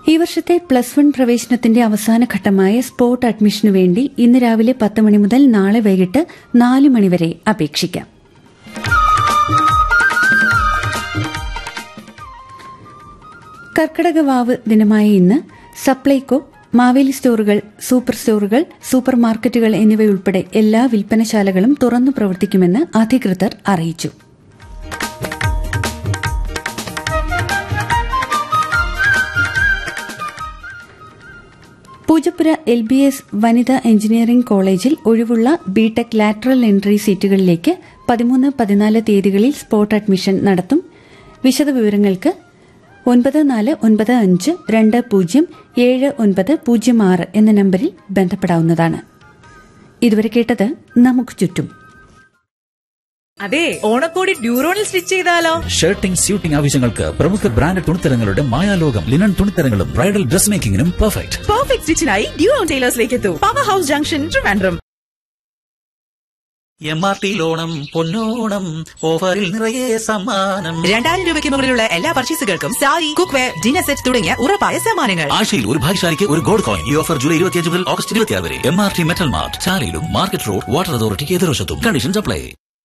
ഈ വർഷത്തെ plus one പ്രവേശനത്തിന്റെ അവസാന ഘട്ടമായ സ്പോട്ട് അഡ്മിഷനു വേണ്ടി ഇന്ന് രാവിലെ പത്ത് മണി മുതൽ നാളെ വൈകിട്ട് നാല് മണിവരെ അപേക്ഷിക്കാം കർക്കിടക വാവ് ദിനമായ ഇന്ന് സപ്ലൈകോ മാവേലി സ്റ്റോറുകൾ സൂപ്പർ സ്റ്റോറുകൾ സൂപ്പർ മാർക്കറ്റുകൾ എന്നിവയുൾപ്പെടെ എല്ലാ വിൽപ്പനശാലകളും തുറന്നു പ്രവർത്തിക്കുമെന്ന് അധികൃതർ അറിയിച്ചു പൂജപ്പുര എൽ ബി എസ് വനിതാ എഞ്ചിനീയറിംഗ് കോളേജിൽ ഒഴിവുള്ള ബിടെക് ലാറ്ററൽ എൻട്രി സീറ്റുകളിലേക്ക് പതിമൂന്ന് പതിനാല് തീയതികളിൽ സ്പോട്ട് അഡ്മിഷൻ നടത്തും വിശദവിവരങ്ങൾക്ക് ഒൻപത് നാല് ഒൻപത് അഞ്ച് രണ്ട് പൂജ്യം ഏഴ് ഒൻപത് പൂജ്യം ആറ് എന്ന നമ്പറിൽ ബന്ധപ്പെടാവുന്നതാണ് ഇതുവരെ കേട്ടത് നമുക്ക് ചുറ്റും അതെ ഓണക്കോടി ഡ്യൂറോണിൽ സ്റ്റിച്ച് ചെയ്താലോ ഷർട്ടിംഗ് സ്യൂട്ടിംഗ് ആവശ്യങ്ങൾക്ക് പ്രമുഖ ബ്രാൻഡ് തുണിത്തരങ്ങളുടെ മായാലോകം ലിനൻ തുണിത്തരങ്ങളും ബ്രൈഡൽ ഡ്രസ് മേക്കിംഗിനും പെർഫെക്റ്റ് പെർഫെക്റ്റ് സ്റ്റിച്ചിനായി ഡ്യൂറോൺ ടൈലേഴ്സിലേക്ക് എത്തൂ power house junction Trivandrum M R T ലോണം പൊന്നോണം ഓഫറിൽ നിറയെ സമ്മാനം രണ്ടായിരം രൂപയ്ക്ക് മുകളിലുള്ള എല്ലാ പർച്ചേസുകൾക്കും sari cookware dinner set തുടങ്ങിയ ഉറപ്പായ സമ്മാനങ്ങൾ ആഴ്ചയിൽ ഒരു ഭാഗ്യശാലിക്ക് ഒരു ഗോൾഡ് കോയിൻ ഈ ഓഫർ ജൂലൈ ഇരുപത്തിയഞ്ച് മുതൽ ഓഗസ്റ്റ് ഇരുപത്തിയാറ് വരെ M R T metal mart ചാലയിലും market road water അതോറിറ്റിക്ക് എതിർവശത്തും കണ്ടീഷൻസ് അപ്ലൈ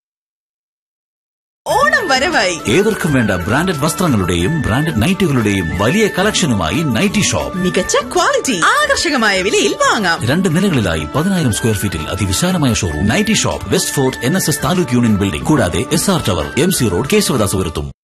ഓണം വരവായി ഏവർക്കും വേണ്ട ബ്രാൻഡഡ് വസ്ത്രങ്ങളുടെയും ബ്രാൻഡഡ് നൈറ്റുകളുടെയും വലിയ കളക്ഷനുമായി നൈറ്റി ഷോപ്പ് മികച്ച ക്വാളിറ്റി ആകർഷകമായ വിലയിൽ വാങ്ങാം രണ്ട് നിലകളിലായി പതിനായിരം സ്ക്വയർ ഫീറ്റിൽ അതിവിശാലമായ showroom nighty shop west fort N S S taluk union building കൂടാതെ S R tower M C road കേശവദാസുപുരത്തും